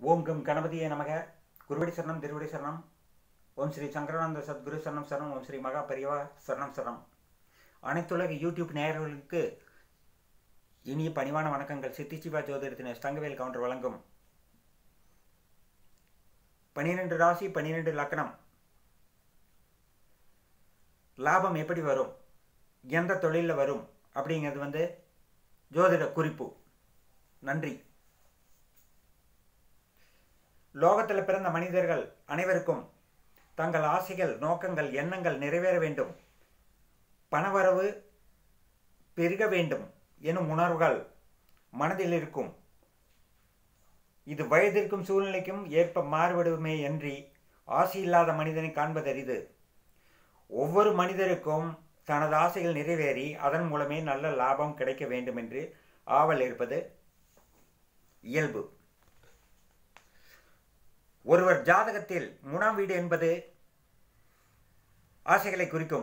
ஓம் come கணபதியே நமக குருவடி சரணம் திருவடி சரணம் ஓம் ஸ்ரீ சங்கரானந்த சத்குரு சரணம் சரணம் ஓம் ஸ்ரீ மகா பெரியவா சரணம் சரணம் அனைத்துலக யூடியூப் நேயர்களுக்கு இனிய பணிவான வணக்கங்கள் சித்திச்சிவா ஜோதிடத்தின் தங்கவேல் கவுண்டர் வழங்கும் பன்னிரெண்டு ராசி பன்னிரெண்டு லக்கணம் லாபம் எப்படி வரும் எந்த தொழிலில் வரும் அப்படிங்கிறது வந்து ஜோதிட குறிப்பு நன்றி லோகத்தில் பிறந்த மனிதர்கள் அனைவருக்கும் தங்கள் ஆசைகள் நோக்கங்கள் எண்ணங்கள் நிறைவேற வேண்டும் பணவரவு பெருக வேண்டும் எனும் உணர்வுகள் மனதில் இருக்கும் இது வயதிற்கும் சூழ்நிலைக்கும் ஏற்ப மாறுபடுமே அன்றி ஆசை இல்லாத மனிதனை காண்பதரிது ஒவ்வொரு மனிதருக்கும் தனது ஆசைகள் நிறைவேறி அதன் மூலமே நல்ல லாபம் கிடைக்க வேண்டும் என்று ஆவல் இருப்பது இயல்பு ஒருவர் ஜாதகத்தில் மூணாம் வீடு என்பது ஆசைகளை குறிக்கும்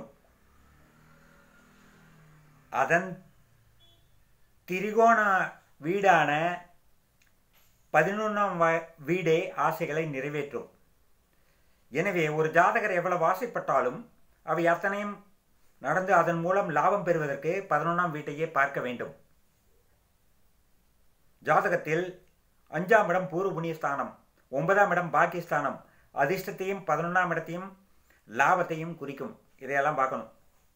அதன் திரிகோண வீடான பதினொன்றாம் வீடே ஆசைகளை நிறைவேற்றும் எனவே ஒரு ஜாதகர் எவ்வளவு ஆசைப்பட்டாலும் அவை அத்தனையும் நடந்து அதன் மூலம் லாபம் பெறுவதற்கு பதினொன்றாம் வீட்டையே பார்க்க வேண்டும் ஜாதகத்தில் அஞ்சாம் இடம் பூர்வ புண்ணியஸ்தானம் ஒன்பதாம் இடம் பாக்கியஸ்தானம் அதிர்ஷ்டத்தையும் பதினொன்றாம் இடத்தையும் லாபத்தையும் குறிக்கும் இதையெல்லாம் பார்க்கணும்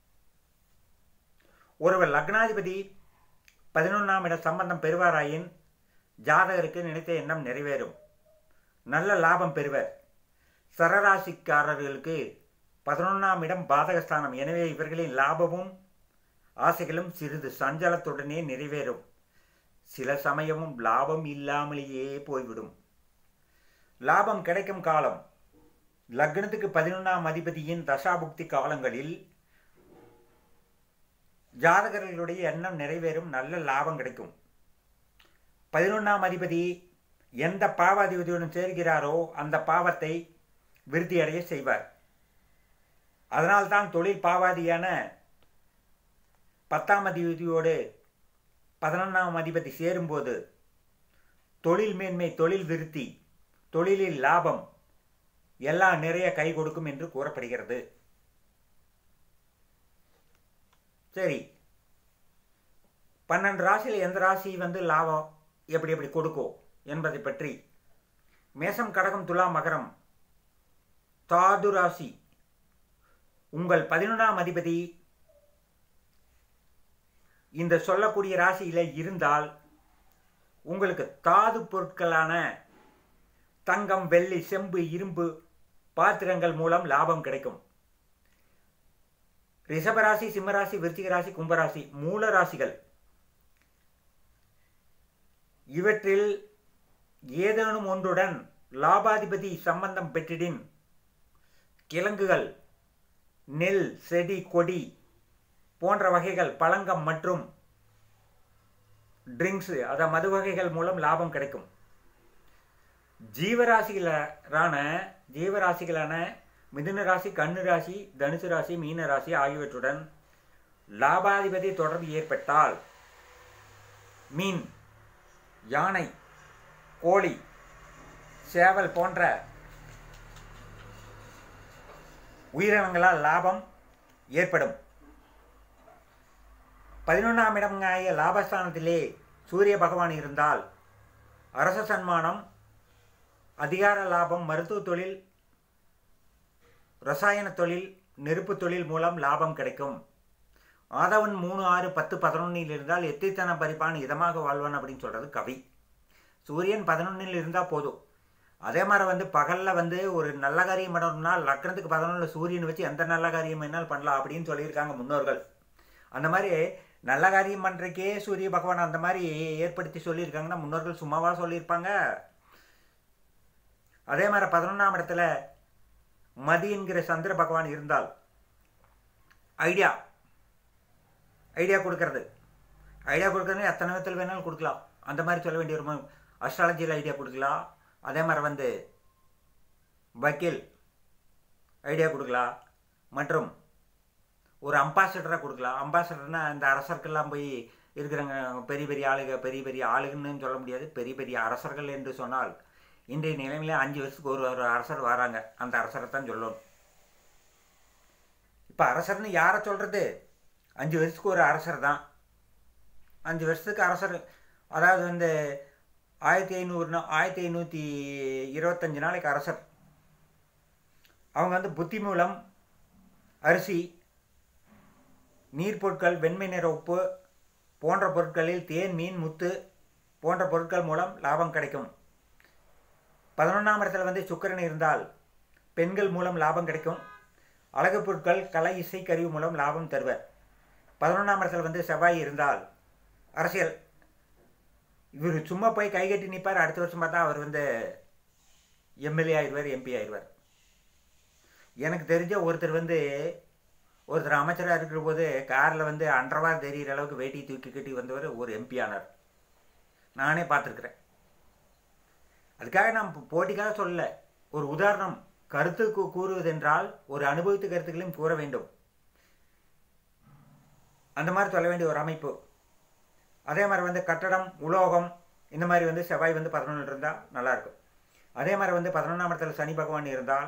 ஒருவர் லக்னாதிபதி பதினொன்றாம் இட சம்பந்தம் பெறுவாராயின் ஜாதகருக்கு நினைத்த எண்ணம் நிறைவேறும் நல்ல லாபம் பெறுவர் சரராசிக்காரர்களுக்கு பதினொன்றாம் இடம் பாதகஸ்தானம் எனவே இவர்களின் லாபமும் ஆசைகளும் சிறிது சஞ்சலத்துடனே நிறைவேறும் சில சமயமும் லாபம் இல்லாமலேயே போய்விடும் லாபம் கிடைக்கும் காலம் லக்னத்துக்கு பதினொன்றாம் அதிபதியின் தசாபுக்தி காலங்களில் ஜாதகர்களுடைய எண்ணம் நிறைவேறும் நல்ல லாபம் கிடைக்கும் பதினொன்றாம் அதிபதி எந்த பாவாதிபதியுடன் சேர்கிறாரோ அந்த பாவத்தை விருத்தியடைய செய்வார் அதனால்தான் தொழில் பாவாதியான பத்தாம் அதிபதியோடு பதினொன்றாம் அதிபதி சேரும்போது தொழில் மேன்மை தொழில் விருத்தி தொழிலில் லாபம் எல்லாம் நிறைய கை கொடுக்கும் என்று கூறப்படுகிறது சரி பன்னெண்டு ராசியில் எந்த ராசி வந்து லாபம் எப்படி எப்படி கொடுக்கும் என்பதை பற்றி மேசம் கடகம் துலா மகரம் தாது ராசி உங்கள் பதினொன்றாம் அதிபதி இந்த சொல்லக்கூடிய ராசியில் இருந்தால் உங்களுக்கு தாது பொருட்களான தங்கம் வெள்ளி செம்பு இரும்பு பாத்திரங்கள் மூலம் லாபம் கிடைக்கும் ரிஷபராசி சிம்மராசி விருச்சிக ராசி கும்பராசி மூல ராசிகள் இவற்றில் ஏதேனும் ஒன்றுடன் லாபாதிபதி சம்பந்தம் பெற்றிடின் கிழங்குகள் நெல் செடி கொடி போன்ற வகைகள் பழங்கம் மற்றும் ட்ரிங்க்ஸு அத மது வகைகள் மூலம் லாபம் கிடைக்கும் ஜீவராசிகளான ஜீவராசிகளான மிதுன ராசி கண்ணு ராசி தனுசு ராசி மீன ராசி ஆகியவற்றுடன் லாபாதிபதி தொடர்பு ஏற்பட்டால் மீன் யானை கோழி சேவல் போன்ற உயிரினங்களால் லாபம் ஏற்படும் பதினொன்றாம் இடங்காய லாபஸ்தானத்திலே சூரிய பகவான் இருந்தால் அரச சன்மானம் அதிகார லாபம் மருத்துவ தொழில் ரசாயன தொழில் நெருப்பு தொழில் மூலம் லாபம் கிடைக்கும் ஆதவன் மூணு ஆறு பத்து பதினொன்னில் இருந்தால் எத்தித்தன பறிப்பான் இதமாக வாழ்வான் அப்படின்னு சொல்கிறது கவி சூரியன் பதினொன்னில் இருந்தால் போதும் அதே மாதிரி வந்து பகலில் வந்து ஒரு நல்ல காரியம் பண்ணணும்னா லக்னத்துக்கு பதினொன்றில் சூரியன் வச்சு எந்த நல்ல காரியம் என்னால் பண்ணலாம் அப்படின்னு சொல்லியிருக்காங்க முன்னோர்கள் அந்த மாதிரி நல்ல காரியம் பண்ணுறக்கே சூரிய பகவான் அந்த மாதிரி ஏற்படுத்தி சொல்லியிருக்காங்கன்னா முன்னோர்கள் சும்மாவாக சொல்லியிருப்பாங்க அதே மாதிரி பதினொன்றாம் இடத்துல மதி என்கிற சந்திர பகவான் இருந்தால் ஐடியா ஐடியா கொடுக்கறது ஐடியா கொடுக்கறது எத்தனை விதத்தில் வேணாலும் கொடுக்கலாம் அந்த மாதிரி சொல்ல வேண்டிய ஒரு அஸ்ட்ராலஜியில் ஐடியா கொடுக்கலாம் அதே மாதிரி வந்து வக்கீல் ஐடியா கொடுக்கலாம் மற்றும் ஒரு அம்பாசடராக கொடுக்கலாம் அம்பாசடர்னா இந்த அரசர்கள்லாம் போய் இருக்கிறவங்க பெரிய பெரிய ஆளுக பெரிய பெரிய ஆளுகன்னு சொல்ல முடியாது பெரிய பெரிய அரசர்கள் என்று சொன்னால் இன்றைய நிலைமையில் அஞ்சு வருஷத்துக்கு ஒரு ஒரு அரசர் வராங்க அந்த அரசரை தான் சொல்லணும் இப்போ அரசர்னு யாரை சொல்கிறது அஞ்சு வருஷத்துக்கு ஒரு அரசர் தான் அஞ்சு வருஷத்துக்கு அரசர் அதாவது வந்து ஆயிரத்தி ஐநூறுனா ஆயிரத்தி ஐநூற்றி இருபத்தஞ்சி நாளைக்கு அரசர் அவங்க வந்து புத்தி மூலம் அரிசி நீர் பொருட்கள் வெண்மை நிற உப்பு போன்ற பொருட்களில் தேன் மீன் முத்து போன்ற பொருட்கள் மூலம் லாபம் கிடைக்கும் பதினொன்றாம் இடத்துல வந்து சுக்கரன் இருந்தால் பெண்கள் மூலம் லாபம் கிடைக்கும் அழகு பொருட்கள் கலை இசை கருவி மூலம் லாபம் தருவர் பதினொன்றாம் இடத்துல வந்து செவ்வாய் இருந்தால் அரசியல் இவர் சும்மா போய் கை கட்டி நிற்பார் அடுத்த வருஷம் பார்த்தா அவர் வந்து எம்எல்ஏ ஆயிடுவார் எம்பி ஆயிடுவார் எனக்கு தெரிஞ்ச ஒருத்தர் வந்து ஒருத்தர் அமைச்சராக இருக்கிற போது காரில் வந்து அன்றவா தெரிகிற அளவுக்கு வேட்டி தூக்கி கட்டி வந்தவர் ஒரு எம்பி ஆனார் நானே பார்த்துருக்குறேன் அதுக்காக நான் போட்டிக்காக சொல்லல ஒரு உதாரணம் கருத்து கூறுவதென்றால் ஒரு அனுபவித்த கருத்துக்களையும் கூற வேண்டும் அந்த மாதிரி சொல்ல வேண்டிய ஒரு அமைப்பு அதே மாதிரி வந்து கட்டடம் உலோகம் இந்த மாதிரி வந்து செவ்வாய் வந்து பதினொன்று இருந்தால் நல்லாயிருக்கும் அதே மாதிரி வந்து பதினொன்றாம் இடத்துல சனி பகவான் இருந்தால்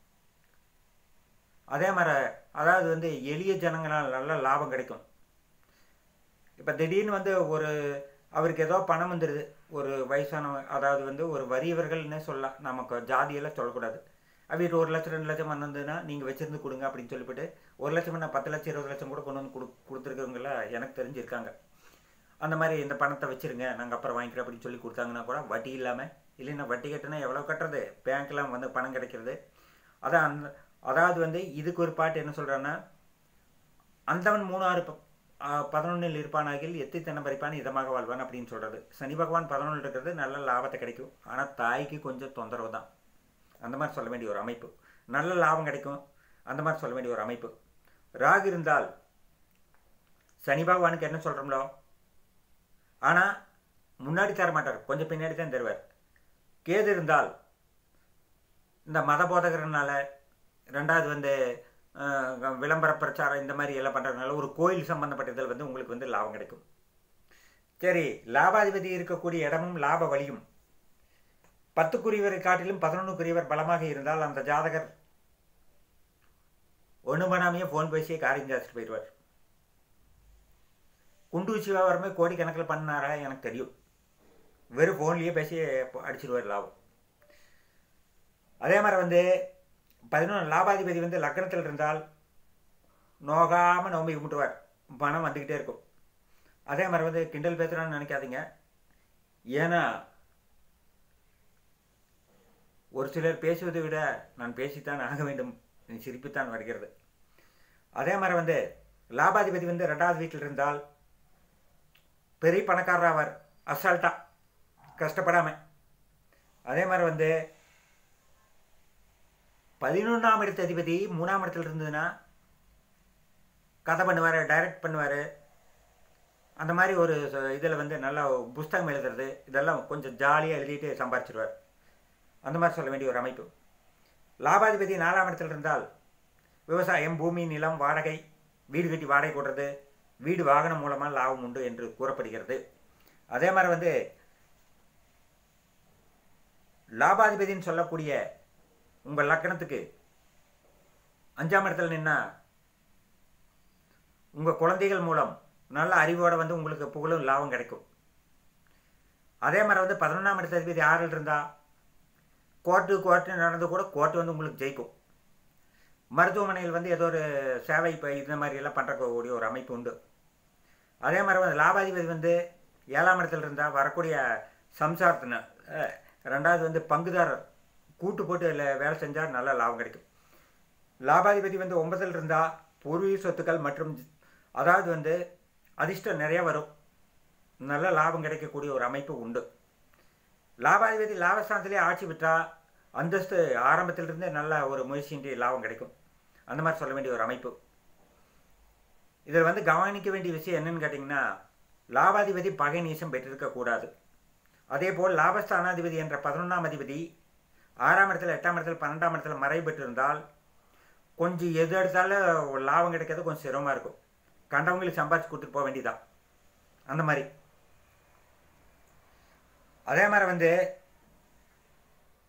அதே மாதிரி அதாவது வந்து எளிய ஜனங்களால் நல்ல லாபம் கிடைக்கும் இப்போ திடீர்னு வந்து ஒரு அவருக்கு ஏதோ பணம் வந்துடுது ஒரு வயசான அதாவது வந்து ஒரு வறியவர்கள்னே சொல்லலாம் நமக்கு ஜாதியெல்லாம் சொல்லக்கூடாது அவர்கிட்ட ஒரு லட்சம் ரெண்டு லட்சம் வந்ததுன்னா நீங்கள் வச்சுருந்து கொடுங்க அப்படின்னு சொல்லிவிட்டு ஒரு லட்சம் நான் பத்து லட்சம் இருபது லட்சம் கூட கொண்டு வந்து கொடு கொடுத்துருக்கவங்களாம் எனக்கு தெரிஞ்சிருக்காங்க அந்த மாதிரி இந்த பணத்தை வச்சுருங்க நாங்கள் அப்புறம் வாங்கிக்கிறோம் அப்படின்னு சொல்லி கொடுத்தாங்கன்னா கூட வட்டி இல்லாமல் இல்லைன்னா வட்டி கட்டினா எவ்வளோ கட்டுறது பேங்க்லாம் வந்து பணம் கிடைக்கிறது அதான் அந்த அதாவது வந்து இதுக்கு ஒரு பாட்டு என்ன சொல்கிறான்னா அந்தவன் மூணாறு பதினொன்றில் இருப்பானாகில் எத்தி தென்னை பறிப்பான் இதமாக வாழ்வான் அப்படின்னு சொல்கிறது சனி பகவான் பதினொன்றில் இருக்கிறது நல்ல லாபத்தை கிடைக்கும் ஆனால் தாய்க்கு கொஞ்சம் தொந்தரவு தான் அந்த மாதிரி சொல்ல வேண்டிய ஒரு அமைப்பு நல்ல லாபம் கிடைக்கும் அந்த மாதிரி சொல்ல வேண்டிய ஒரு அமைப்பு ராகு இருந்தால் சனி பகவானுக்கு என்ன சொல்கிறோம்லோ ஆனால் முன்னாடி தர மாட்டார் கொஞ்சம் பின்னாடி தான் தருவார் கேது இருந்தால் இந்த மத போதகர்னால ரெண்டாவது வந்து விளம்பர பிரச்சாரம் இந்த மாதிரி எல்லாம் பண்ணுறதுனால ஒரு கோயில் சம்பந்தப்பட்டதில் வந்து உங்களுக்கு வந்து லாபம் கிடைக்கும் சரி லாபாதிபதி இருக்கக்கூடிய இடமும் லாப வழியும் பத்துக்குரியவரை காட்டிலும் பதினொன்றுக்குரியவர் பலமாக இருந்தால் அந்த ஜாதகர் ஒன்று பண்ணாமையே ஃபோன் பேசியே காரியம் ஜாஸ்தி போயிடுவார் குண்டு வியாபாரமே கோடிக்கணக்கில் பண்ணாரா எனக்கு தெரியும் வெறும் ஃபோன்லேயே பேசி அடிச்சிடுவார் லாபம் அதே மாதிரி வந்து பதினொன்று லாபாதிபதி வந்து லக்னத்தில் இருந்தால் நோகாமல் நோம்பி கும்பிட்டுவார் பணம் வந்துக்கிட்டே இருக்கும் அதே மாதிரி வந்து கிண்டல் பேசுகிறான்னு நினைக்காதீங்க ஏன்னா ஒரு சிலர் பேசுவதை விட நான் பேசித்தான் ஆக வேண்டும் சிரிப்புத்தான் வருகிறது அதே மாதிரி வந்து லாபாதிபதி வந்து ரெண்டாவது வீட்டில் இருந்தால் பெரிய பணக்காரர் ஆவார் அசால்ட்டா கஷ்டப்படாமல் அதே மாதிரி வந்து பதினொன்றாம் இடத்து அதிபதி மூணாம் இடத்துல இருந்ததுன்னா கதை பண்ணுவார் டைரக்ட் பண்ணுவார் அந்த மாதிரி ஒரு இதில் வந்து நல்லா புஸ்தகம் எழுதுறது இதெல்லாம் கொஞ்சம் ஜாலியாக எழுதிட்டு சம்பாரிச்சிடுவார் அந்த மாதிரி சொல்ல வேண்டிய ஒரு அமைப்பு லாபாதிபதி நாலாம் இடத்துல இருந்தால் விவசாயம் பூமி நிலம் வாடகை வீடு கட்டி வாடகை கொடுறது வீடு வாகனம் மூலமாக லாபம் உண்டு என்று கூறப்படுகிறது அதே மாதிரி வந்து லாபாதிபதின்னு சொல்லக்கூடிய உங்கள் லக்கணத்துக்கு அஞ்சாம் இடத்துல நின்னா உங்கள் குழந்தைகள் மூலம் நல்ல அறிவோடு வந்து உங்களுக்கு புகழும் லாபம் கிடைக்கும் அதே மாதிரி வந்து பதினொன்றாம் இடத்த அதிபதி ஆறில் இருந்தால் கோர்ட்டு கோர்ட்டு நடந்து கூட கோர்ட்டு வந்து உங்களுக்கு ஜெயிக்கும் மருத்துவமனையில் வந்து ஏதோ ஒரு சேவை இப்போ இந்த மாதிரி எல்லாம் பண்ணுறக்கூடிய ஒரு அமைப்பு உண்டு அதே மாதிரி வந்து லாபாதிபதி வந்து ஏழாம் இடத்துல இருந்தால் வரக்கூடிய சம்சாரத்தின ரெண்டாவது வந்து பங்குதாரர் கூட்டு போட்டு அதில் வேலை செஞ்சால் நல்ல லாபம் கிடைக்கும் லாபாதிபதி வந்து ஒன்பதில் இருந்தால் பூர்வீக சொத்துக்கள் மற்றும் அதாவது வந்து அதிர்ஷ்டம் நிறைய வரும் நல்ல லாபம் கிடைக்கக்கூடிய ஒரு அமைப்பு உண்டு லாபாதிபதி லாபஸ்தானத்திலே ஆட்சி விட்டால் அந்தஸ்து ஆரம்பத்திலிருந்தே நல்ல ஒரு முயற்சியின்றி லாபம் கிடைக்கும் அந்த மாதிரி சொல்ல வேண்டிய ஒரு அமைப்பு இதில் வந்து கவனிக்க வேண்டிய விஷயம் என்னன்னு கேட்டிங்கன்னா லாபாதிபதி பகை நீசம் பெற்றிருக்கக்கூடாது அதே போல் லாபஸ்தானாதிபதி என்ற பதினொன்றாம் அதிபதி ஆறாம் இடத்துல எட்டாம் இடத்துல பன்னெண்டாம் இடத்துல மறை பெற்றிருந்தால் கொஞ்சம் எது எடுத்தாலும் லாபம் கிடைக்கிறது கொஞ்சம் சிரமமாக இருக்கும் கண்டவங்களுக்கு சம்பாதிச்சு கொடுத்துட்டு போக வேண்டியதான் அந்த மாதிரி அதே மாதிரி வந்து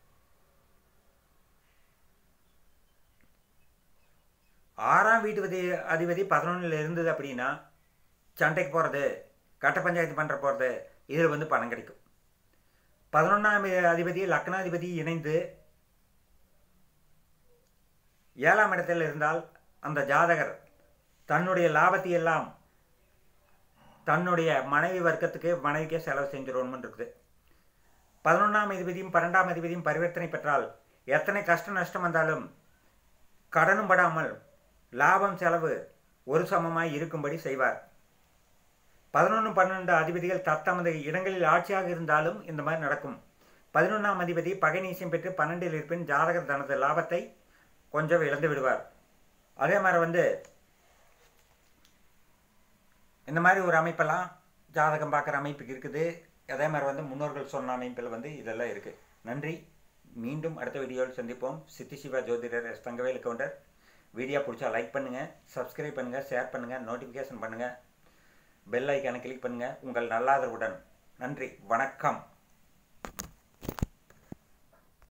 பன்னெண்டாம் வீட்டு வதி அதிபதி பதினொன்றில் இருந்தது அப்படின்னா சண்டைக்கு போகிறது கட்ட பஞ்சாயத்து பண்ணுற போகிறது இதில் வந்து பணம் கிடைக்கும் பதினொன்றாம் அதிபதி லக்னாதிபதி இணைந்து ஏழாம் இடத்தில் இருந்தால் அந்த ஜாதகர் தன்னுடைய லாபத்தை எல்லாம் தன்னுடைய மனைவி வர்க்கத்துக்கு மனைவிக்கே செலவு செஞ்சிடணும்னு இருக்குது பதினொன்றாம் அதிபதியும் பன்னெண்டாம் அதிபதியும் பரிவர்த்தனை பெற்றால் எத்தனை கஷ்ட நஷ்டம் வந்தாலும் கடனும் படாமல் லாபம் செலவு ஒரு சமமாய் இருக்கும்படி செய்வார் பதினொன்று பன்னெண்டு அதிபதிகள் தத்தமது இடங்களில் ஆட்சியாக இருந்தாலும் இந்த மாதிரி நடக்கும் பதினொன்றாம் அதிபதி பகை நீசம் பெற்று பன்னெண்டில் இருப்பின் ஜாதகர் தனது லாபத்தை கொஞ்சம் இழந்து விடுவார் அதே மாதிரி வந்து இந்த மாதிரி ஒரு அமைப்பெல்லாம் ஜாதகம் பார்க்குற அமைப்புக்கு இருக்குது அதே மாதிரி வந்து முன்னோர்கள் சொன்ன அமைப்பில் வந்து இதெல்லாம் இருக்குது நன்றி மீண்டும் அடுத்த வீடியோவில் சந்திப்போம் சித்தி சிவா ஜோதிடர் எஸ் தங்கவேலு கவுண்டர் வீடியோ பிடிச்சா லைக் பண்ணுங்கள் சப்ஸ்கிரைப் பண்ணுங்கள் ஷேர் பண்ணுங்கள் நோட்டிஃபிகேஷன் பண்ணுங்கள் பெல் ஐக்கானை கிளிக் பண்ணுங்கள் உங்கள் நல்லாதரவுடன் நன்றி வணக்கம்